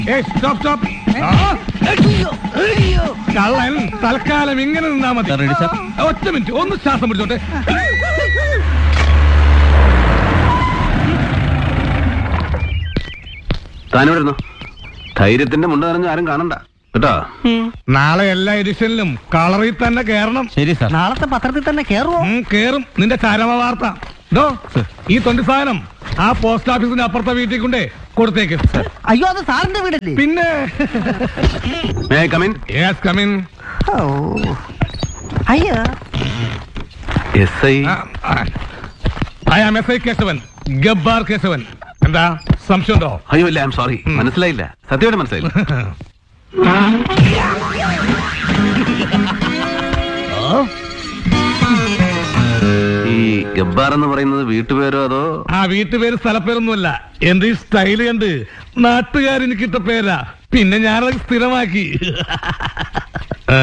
ഏയ് stop stop കള്ളൻ തൽക്കാലം ഇങ്ങനെ നിന്നാ മതി Sir, ready, sir? ഒറ്റ മിനിറ്റ് ഒന്ന് ശ്വാസം പിടിച്ചോട്ടെ താനിവിടുന്നു ധൈര്യത്തിന്റെ മുണ്ട് നനഞ്ഞ് ആരും കാണണ്ട കേട്ടോ നാളെ എല്ലാ എഡിഷനിലും കളറിൽ തന്നെ കേറണം ശരി സാർ നാളത്തെ പത്രത്തിൽ തന്നെ കേറുവോ ഉം, കേറും നിന്റെ ചരമ വാർത്ത ഡോ ഈ തൊണ്ടി സാധനം ആ പോസ്റ്റ് ഓഫീസിന്റെ അപ്പുറത്തെ വീട്ടിൽ കൊണ്ടേ കൊടുത്തേക്ക് അയ്യോ അത് സാറിന്റെ വീടല്ലേ പിന്നെ may come in yes come in oh അയ്യോ S I I am S I Keshavan Gabbar Keshavan എന്താ സംശയമുണ്ടോ അയ്യോ ഇല്ല ഐ എം സോറി മനസ്സിലായില്ല സത്യമായിട്ട് മനസ്സിലായില്ല ഈ ഗബ്ബാർ എന്ന് പറയുന്നത് വീട്ടുപേരോ അതോ ആ വീട്ടുപേര് സ്ഥലപ്പേരൊന്നുമല്ല എന്റെ ഈ സ്റ്റൈല് കണ്ട് നാട്ടുകാരെനിക്ക് ഇട്ട പേരാ പിന്നെ ഞാനത് സ്ഥിരമാക്കി ആ?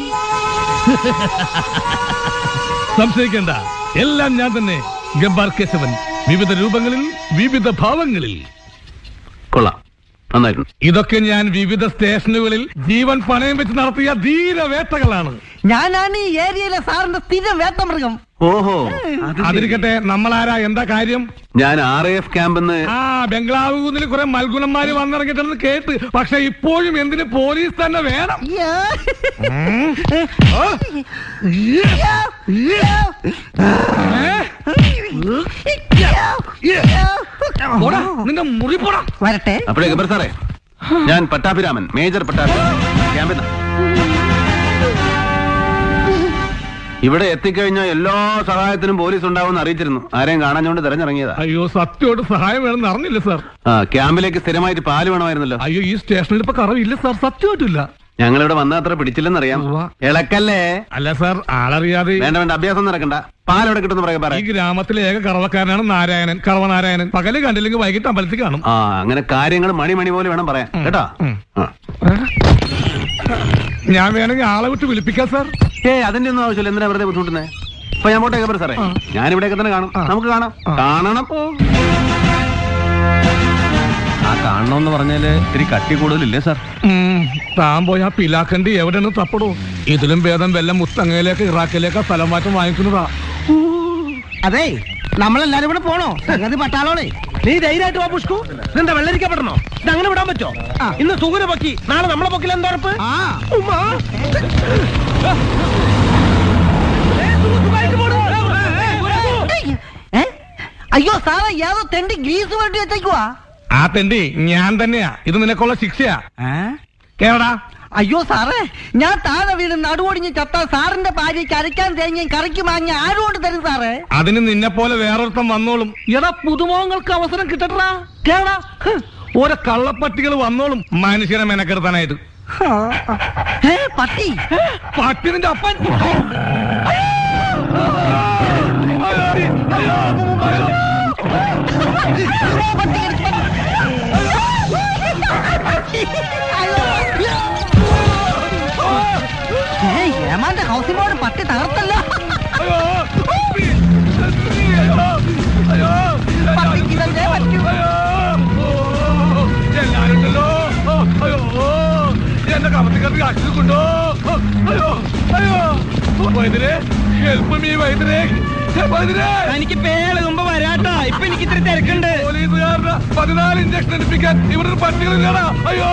സംശയിക്കണ്ട എല്ലാം ഞാൻ തന്നെ ഗബ്ബാർ കേശവൻ വിവിധ രൂപങ്ങളിൽ വിവിധ ഭാവങ്ങളിൽ കൊള്ളാം നന്നായിരുന്നു ഇതൊക്കെ ഞാൻ വിവിധ സ്റ്റേഷനുകളിൽ ജീവൻ പണയം വെച്ച് നടത്തിയ ധീരവേട്ടകളാണ് ഞാനാണ് ഈ ഏരിയയിലെ സാറിന്റെ സ്ഥിരം വേട്ടമൃഗം ഓഹോ അത് ശരി. അതിരിക്കട്ടെ നമ്മളാരാ എന്താ കാര്യം ഞാൻ ആർ എഫ് ക്യാമ്പ് എന്ന് ആ ബംഗ്ലാവ് കുന്നിൽ കുറെ മൽഗുണന്മാര് വന്നിറങ്ങിയിട്ടുണ്ടെന്ന് കേട്ട് പക്ഷെ ഇപ്പോഴും എന്തിന് പോലീസ് തന്നെ വേണം അയ്യോ. ആ? ഏ? പോടാ, നിന്റെ മുറി പോടാ വരട്ടെ അപ്പോഴേ ഗബ്ബർ സാറേ ഞാൻ പട്ടാഭിരാമൻ മേജർ പട്ടാഭിരാമൻ ക്യാമ്പിൽ നിന്ന്. ഇവിടെ എത്തിക്കഴിഞ്ഞാൽ എല്ലാ സഹായത്തിനും പോലീസ് ഉണ്ടാവുമെന്ന് അറിയിച്ചിരുന്നു ആരെയും കാണാഞ്ഞോണ്ട് തെരഞ്ഞിറങ്ങിയതാ അയ്യോ സത്യമായിട്ട് സഹായം വേണമെന്ന് അറിഞ്ഞില്ല സാർ ആ ക്യാമ്പിലേക്ക് സ്ഥിരമായിട്ട് പാല് വേണമായിരുന്നല്ലോ അയ്യോ ഈ സ്റ്റേഷനിൽ ഇപ്പൊ കറവില്ല സാർ സത്യമായിട്ടില്ല ഞങ്ങൾ ഇവിടെ വന്ന അത്ര പിടിച്ചില്ലെന്നറിയാം ഉവ്വ. ഇളക്കല്ലേ അല്ല സാർ ആളറിയാതെ വേണ്ട വേണ്ട അഭ്യാസം നടക്കണ്ട പാൽ എവിടെ കിട്ടുന്ന പറയാ ഈ പറയാം ഗ്രാമത്തിലെ ഏക കറവക്കാരനാണ് നാരായണൻ കറവ നാരായണൻ പകല് കണ്ടില്ലെങ്കിൽ വൈകിട്ട് അമ്പലത്തിൽ കാണും ആ അങ്ങനെ കാര്യങ്ങൾ മണി മണി പോലെ വേണം പറയാൻ കേട്ടോ ഉം. ആ. ഞാൻ വേണമെങ്കിൽ ആളെ വിട്ട് വിളിപ്പിക്കാം സാർ ഏയ് അതിന്റെ ഒന്നും ആവശ്യമില്ല എന്തിനാ വെറുതെ ബുദ്ധിമുട്ടുന്നേ ഇപ്പൊ ഞാൻ പോട്ടെ ഗബ്ബർ സാറേ ഞാൻ ഇവിടെയൊക്കെ തന്നെ കാണും നമുക്ക് കാണാം കാണണം ആ കാണണമെന്ന് പറഞ്ഞാല് ഇത്തിരി കട്ടി കൂടുതലില്ലേ സാർ ഉം, താൻ പോയി ആ പിലാക്കണ്ടി എവിടെയാണ് തപ്പടോ ഇതിലും ഭേദം വല്ല മുത്തങ്ങയിലേക്ക് ഇറാഖിലേക്ക് സ്ഥലം മാറ്റം വാങ്ങിക്കുന്നതാ അതെ നമ്മളെല്ലാരും കൂടെ പോണോ സംഗതി പട്ടാളോളെ നീ ധൈര്യമായിട്ട് വാ പുഷ്കു ഇതെന്താ വെള്ളരിക്കപ്പെടണോ ഇത് അങ്ങനെ വിടാൻ പറ്റോ ഇന്ന് സുഗുന പൊക്കി നാളെ നമ്മളെ പൊക്കിൽ എന്താ ഉറപ്പ് ആ ഉമ്മാ. ഏ? അയ്യോ സാറേ ഏതോ തെണ്ടി ഗ്രീസ് വേണ്ടി വെച്ചേക്കുവാ ആ തെണ്ടി ഞാൻ തന്നെയാ ഇത് നിനക്കുള്ള ശിക്ഷയാ കേരടാ അയ്യോ സാറേ ഞാൻ താഴെ വീണ് നടുവൊടിഞ്ഞ് ചത്ത സാറിന്റെ ഭാര്യയ്ക്ക് അരയ്ക്കാൻ തേങ്ങയും കറിക്ക് വാങ്ങി ആരോട് തരും സാറേ അതിന് നിന്നെ പോലെ വേറൊരുത്തം വന്നോളും എടാ പുതുമുഖങ്ങൾക്ക് അവസരം കിട്ടട്ടാ കേരടാ ഹ്, ഓരോ കള്ളപ്പട്ടികൾ വന്നോളും മനുഷ്യനെ മെനക്കെടുത്താനായിട്ട് ഏ പട്ടി പട്ടിനിന്റെ അപ്പൻ ഏ ഏമാന്റെ ഹൗസിംഗ് ബോർഡ് പട്ടി തകർത്തല്ലോ പട്ടിക്ക് ഇതല്ലേ പറ്റൂ. എല്ലാരുണ്ടല്ലോ അയ്യോ എന്റെ കമത്തിക്കാർക്ക് അശ്വക്കുണ്ടോ അയ്യോ അയ്യോ വൈദ്യരെ ഹെൽപ്പ് മീ വൈദ്യരെ വൈദ്യരെ എനിക്ക് പേളുകുമ്പോ വരാട്ടാ ഇപ്പൊ എനിക്ക് ഇത്തിരി തിരക്കുണ്ട് പോലീസുകാരുടെ പതിനാല് ഇഞ്ചക്ഷൻ എടുപ്പിക്കാൻ ഇവിടെ ഒരു പട്ടികളില്ലടാ അയ്യോ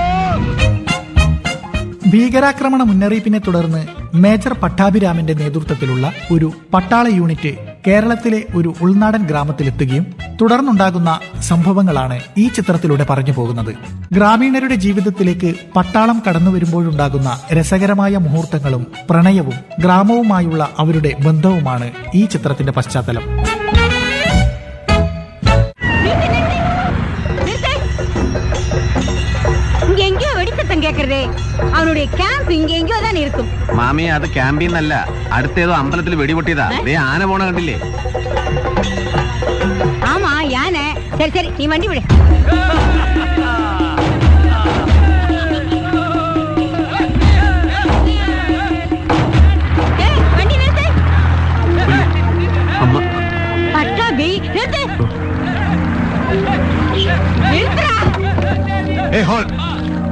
ഭീകരാക്രമണ മുന്നറിയിപ്പിനെ തുടർന്ന് മേജർ പട്ടാഭിരാമന്റെ നേതൃത്വത്തിലുള്ള ഒരു പട്ടാള യൂണിറ്റ് കേരളത്തിലെ ഒരു ഉൾനാടൻ ഗ്രാമത്തിലെത്തുകയും തുടർന്നുണ്ടാകുന്ന സംഭവങ്ങളാണ് ഈ ചിത്രത്തിലൂടെ പറഞ്ഞു പോകുന്നത് ഗ്രാമീണരുടെ ജീവിതത്തിലേക്ക് പട്ടാളം കടന്നു വരുമ്പോഴുണ്ടാകുന്ന രസകരമായ മുഹൂർത്തങ്ങളും പ്രണയവും ഗ്രാമവുമായുള്ള അവരുടെ ബന്ധവുമാണ് ഈ ചിത്രത്തിന്റെ പശ്ചാത്തലം இங்க எங்கேயோ வெடிச்சத்தம் கேக்குறதே அவனுடைய கேம்ப் இங்க எங்கேயோ தான் இருக்கும் മാമി അത് ക്യാമ്പിൽ നിന്നല്ല അടുത്തേതോ അമ്പലത്തിൽ വെടിപൊട്ടിയതാ ദേ ആന പോണ കണ്ടില്ലേ ஆமா யானை சரி சரி நீ வண்டி விடு ஏய், வண்டி நிறுத்து. അമ്മ பட்டாபி, நிறுத்து. நிறுத்துடா. ഏ ഹോൾ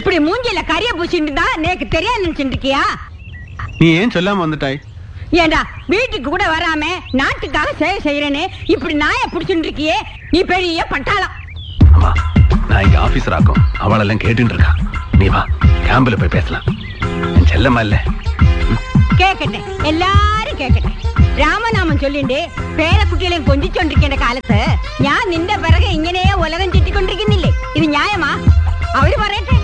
இப்படி மூஞ்சில கரிய பூசிட்டு தான் நேக்கு தெரியாது நினைச்சிட்டு இருக்கியா നീ ഏൻ ചൊല്ലാൻ വന്നിട്ടായി ஏண்டா வீட்டுக்கு கூட வராம நாட்டுக்காக சேவை செய்யறேன்னு இப்படி நாய புடிச்சுட்டு இருக்கியே நீ பெரிய பட்டாளம் அம்மா நான் இங்க ஆபீசர் ஆக்கும் அவளெல்லாம் கேட்டுட்டு இருக்கா நீ வா கேம்பில் போய் பேசலாம் என் செல்லம்மா இல்ல കേക്കട്ടെ എല്ലാരും കേക്കട്ടെ രാമനാമം ചൊല്ലിണ്ട് പേരക്കുട്ടികളെയും കൊഞ്ചിച്ചോണ്ടിരിക്കേണ്ട കാലത്ത് ഞാൻ നിന്റെ പിറകെ ഇങ്ങനെ ഉലകം ചുറ്റിക്കൊണ്ടിരിക്കുന്നില്ലേ ഇത് ന്യായമാ അവര് പറയട്ടെ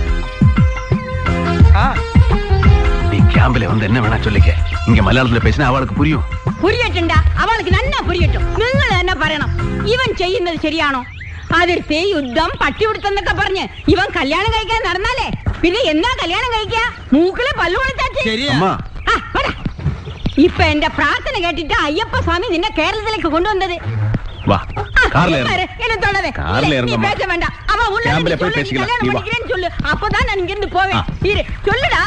நீ கேம்பில் வந்து என்ன வேணா சொல்லிக்க இங்க மலையாளத்துல பேசினா அவளுக்கு புரியும் പുരിയട്ടുണ്ടാ അവൾക്ക് നന്നാ പുരിയട്ടും നിങ്ങൾ തന്നെ പറയണം ഇവൻ ചെയ്യുന്നത് ശരിയാണോ അതിർത്തി യുദ്ധം പട്ടിപിടുത്തെന്നൊക്കെ പറഞ്ഞ് ഇവൻ കല്യാണം കഴിക്കാൻ നടന്നാലേ പിന്നെ എന്നാ കല്യാണം കഴിക്കാ മൂക്കിലെ പല്ലു കൊടുത്താച്ച് அம்மா ആ, പോടാ. ഇപ്പൊ എന്റെ പ്രാർത്ഥന കേട്ടിട്ട് അയ്യപ്പ സ്വാമി നിന്നെ കേരളത്തിലേക്ക് കൊണ്ടുവന്നത് வா ആ, கார்ல நீ ஏறு பாரு, என்ன தொடாதே. கார்ல இல்ல, நீ இறங்கும்மா. பேச வேண்டாம். அவன் உள்ள கேம்ப்ல வந்து போய் சொல்லு, நீ பேசிக்கலாம். கல்யாணம் நீ வா. பண்ணிக்கிறேன்னு சொல்லு. அப்பதான் நான் இங்கிருந்து போவேன். இரு, சொல்லுடா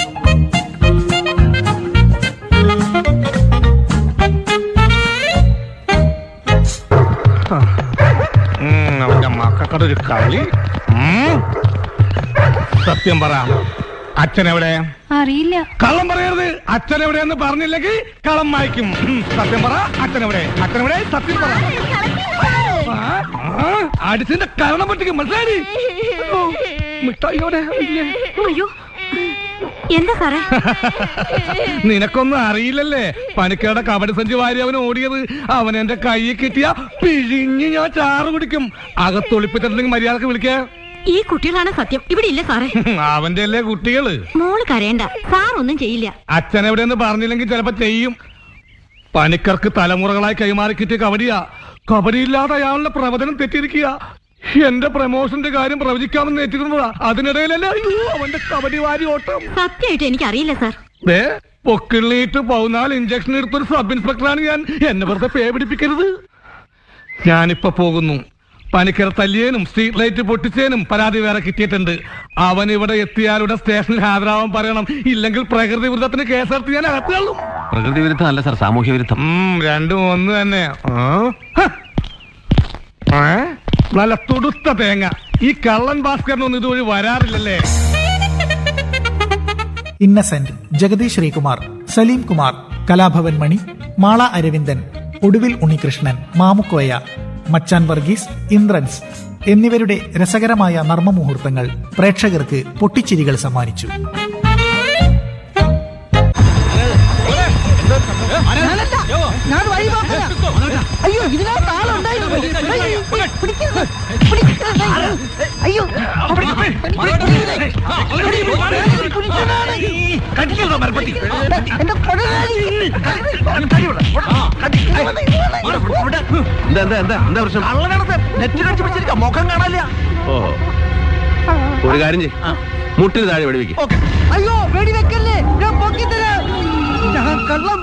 ഉം, അവന്റെ മക്കളുടെ ഒരു കളി ഉം. സത്യം പറ അച്ഛൻ എവിടെ അറിയില്ല കള്ളം പറയരുത് അച്ഛൻ എവിടെയെന്ന് പറഞ്ഞില്ലെങ്കിൽ കള്ളം വായിക്കും ഉം, സത്യം പറ അച്ഛൻ എവിടെ അച്ഛൻ എവിടെ സത്യം പറ ആ, ആ, അടിച്ചിന്റെ കാരണം പറ്റിക്കും മനസ്സിലായി അയ്യോ, മിഠായിയോടെ അയ്യേ. അയ്യോ എന്താ സാറേ നിനക്കൊന്നും അറിയില്ലല്ലേ പണിക്കരുടെ കബഡി സഞ്ചി വാരി അവൻ ഓടിയത് അവൻ എന്റെ കയ്യിൽ കിട്ടിയ പിഴിഞ്ഞ് ഞാൻ ചാറ് കുടിക്കും അകത്തൊളിപ്പിച്ചിട്ടുണ്ടെങ്കിൽ മര്യാദക്ക് വിളിക്കേ ഈ കുട്ടികളാണ് സത്യം ഇവിടെ ഇല്ല സാറേ അവന്റെ അല്ലേ കുട്ടികള് മോള് കരയണ്ട സാർ ഒന്നും ചെയ്യില്ല അച്ഛൻ എവിടെയെന്ന് പറഞ്ഞില്ലെങ്കിൽ ചിലപ്പോ ചെയ്യും പണിക്കർക്ക് തലമുറകളായി കൈമാറി കിട്ടിയ കബഡിയാ കബഡിയില്ലാതെ അയാളുടെ പ്രവചനം തെറ്റിയിരിക്കുക എന്റെ പ്രമോഷന്റെ കാര്യം പ്രവചിക്കാമെന്ന് ഏറ്റിരുന്നതാ അതിനിടയിലല്ലേ അയ്യോ അവന്റെ കബഡി വാരി ഓട്ടം സത്യമായിട്ട് എനിക്ക് അറിയില്ല സാർ ദേ പൊക്കിള്ളിയിട്ട് പൗനാല് ഇഞ്ചക്ഷൻ എടുത്തൊരു സബ് ഇൻസ്പെക്ടറാണ് ഞാൻ എന്നെ വെറുതെ പേ പിടിപ്പിക്കരുത് ഞാനിപ്പോ പോകുന്നു പനിക്കര തല്ലിയേനും സ്ട്രീറ്റ് ലൈറ്റ് പൊട്ടിച്ചേനും പരാതി വേറെ കിട്ടിയിട്ടുണ്ട് അവൻ ഇവിടെ എത്തിയാലുടെ സ്റ്റേഷനിൽ ഹാജരാവാൻ പറയണം ഇല്ലെങ്കിൽ പ്രകൃതി വിരുദ്ധത്തിന് കേസെടുത്ത് ഞാൻ അകത്ത് തള്ളും പ്രകൃതി വിരുദ്ധം അല്ല സാർ സാമൂഹ്യ വിരുദ്ധം ഉം, രണ്ടും ഒന്ന് തന്നെ ആ? ഹ. ഏ? നല്ല തുടുത്ത തേങ്ങ ഈ കള്ളൻ ഭാസ്കരനൊന്നും ഇതുവഴി വരാറില്ലല്ലേ ഇന്നസെന്റ് ജഗദീഷ് ശ്രീകുമാർ സലീം കുമാർ കലാഭവൻ മണി മാള അരവിന്ദൻ ഒടുവിൽ ഉണ്ണികൃഷ്ണൻ മാമുക്കോയ മച്ചാൻ വർഗീസ് ഇന്ദ്രൻസ് എന്നിവരുടെ രസകരമായ നർമ്മമുഹൂർത്തങ്ങൾ പ്രേക്ഷകർക്ക് പൊട്ടിച്ചിരികൾ സമ്മാനിച്ചു ഞാനല്ല ഞാൻ വഴി നോക്കലാ. അയ്യോ ഇതിനകത്ത് ആളുണ്ടായിരുന്നു അയ്യോ, പിടിക്കരുത്, പിടിക്കരുത്. അയ്യോ എന്റെ കൊടലാളി. എന്താ എന്താ എന്താ എന്താ പ്രശ്നം മുഖം കാണാനില്ല ഓ ഒരു കാര്യം ചെയ് മുട്ടിന് താഴെ വെടിവെക്കും അയ്യോ വെടിവെക്കല്ലേ ഞാൻ പൊക്കിത്തരാം ഞാൻ കള്ളം